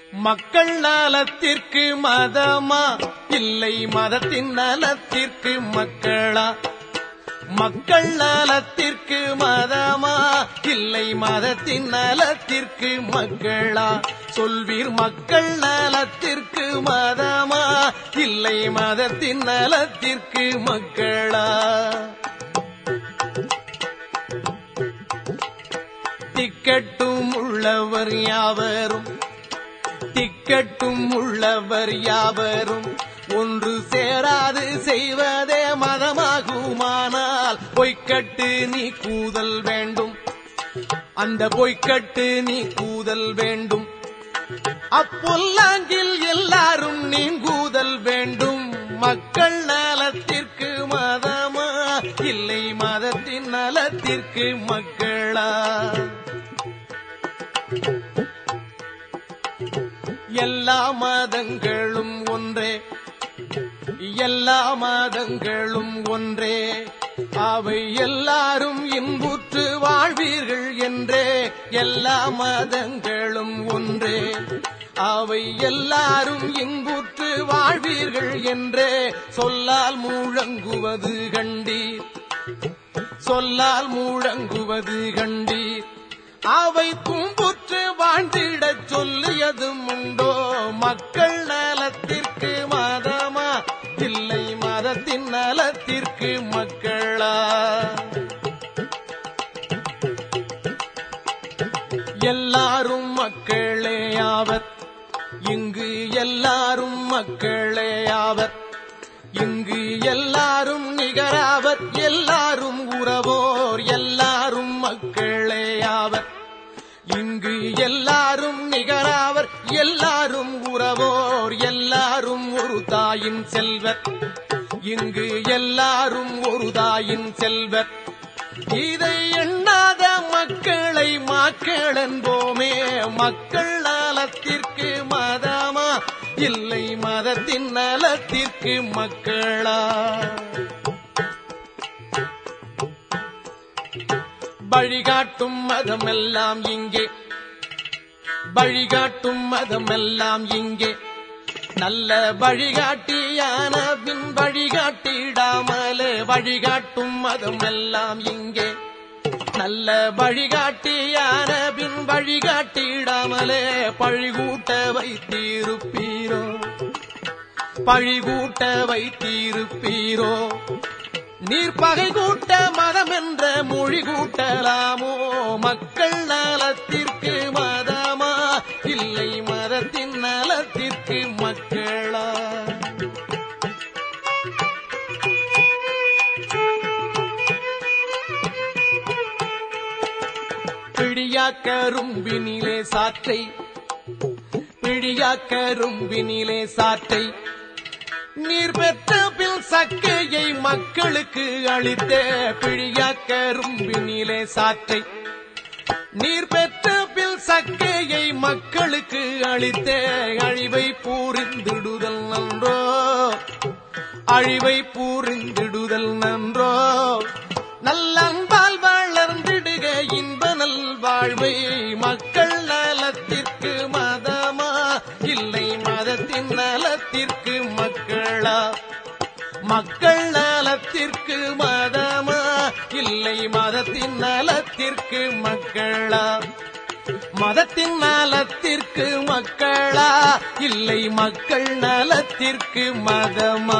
மக்கள் நலத்திற்கு மதமா இல்லை மதத்தின் நலத்திற்கு மக்களா மக்கள் நலத்திற்கு மதமா இல்லை மதத்தின் நலத்திற்கு மக்களா சொல்வீர் மக்கள் நலத்திற்கு மதமா இல்லை மதத்தின் நலத்திற்கு மக்களா திக்கட்டும் உள்ளவர் யாவரும் திக்கட்டும் உள்ளவர் யாவரும் ஒன்று சேராது செய்வதே மதமாகுமானால் பொய்க்கட்டு நீ கூதல் வேண்டும் அந்த பொய்க்கட்டு நீ கூதல் வேண்டும் அப்பொல்லாங்கில் எல்லாரும் நீங்கூதல் வேண்டும் மக்கள் நலத்திற்கு மதமா இல்லை மதத்தின் நலத்திற்கு மக்களா எல்லா மதங்களும் ஒன்றே எல்லா மதங்களும் ஒன்றே அவை எல்லாரும் இன்புற்று வாழ்வீர்கள் என்றே எல்லா மதங்களும் ஒன்றே அவை எல்லாரும் இன்புற்று வாழ்வீர்கள் என்றே சொல்லால் முழங்குவது கண்டீர் சொல்லால் முழங்குவது கண்டீர் அவை துன்புற்று வாழ்ந்திடச் சொல்லியதும் உண்டோ மக்கள் நலத்திற்கு மதமா இல்லை மதத்தின் நலத்திற்கு மக்களா எல்லாரும் மக்களே ஆவர் இங்கு எல்லாரும் மக்களே ஆவர் இங்கு எல்லாரும் நிகராவர் எல்லாரும் உறவோர் எல்லாரும் மக்களே ஆவர் இங்கு எல்லாரும் நிகராவர் எல்லாரும் உறவோர் எல்லாரும் ஒரு தாயின் செல்வர் இங்கு எல்லாரும் ஒரு தாயின் செல்வர் இதை எண்ணாத மக்களை மக்கள் என்போமே மக்கள் நலத்திற்கு மதமா இல்லை மதத்தின் நலத்திற்கு மக்களா வழிகாட்டும் மதமெல்லாம் இங்கே வழிகாட்டும் மதமெல்லாம் இங்கே நல்ல வழிகாட்டியான பின் வழிகாட்டிடாமலே வழிகாட்டும் மதமெல்லாம் இங்கே நல்ல வழிகாட்டியான பின் வழிகாட்டிடாமலே பழிகூட்ட வைத்திருப்பீரோ பழிகூட்ட வைத்திருப்பீரோ நீர் பகை கூட்ட மதம் என்ற மொழி கூட்டலாமோ மக்கள் நலத்திற்கு மதமா இல்லை மதத்தின் நலத்திற்கு மக்களா பிடியாக்கரும்பினிலே சாற்றை பிடியாக்கரும்பினிலே சாற்றை நீர் பெற்ற பின் சக்கையை மக்களுக்கு அளித்த பிழியாக்கரும்பினிலே சாற்றை நீர் பெற்ற பின் சக்கையை மக்களுக்கு அளித்த அழிவை பூரிந்திடுதல் நன்றோ அழிவை பூரிந்திடுதல் நன்றோ நல்ல அன்பால் வளர்ந்திடுக இன்ப நல் வாழ்வை மக்கள் நலத்திற்கு மதமா இல்லை மதத்தின் நலத்திற்கு மக்களா மக்கள் நலத்திற்கு மதமா இல்லை மதத்தின் நலத்திற்கு மக்களா மதத்தின் நலத்திற்கு மக்களா இல்லை மக்கள் நலத்திற்கு மதமா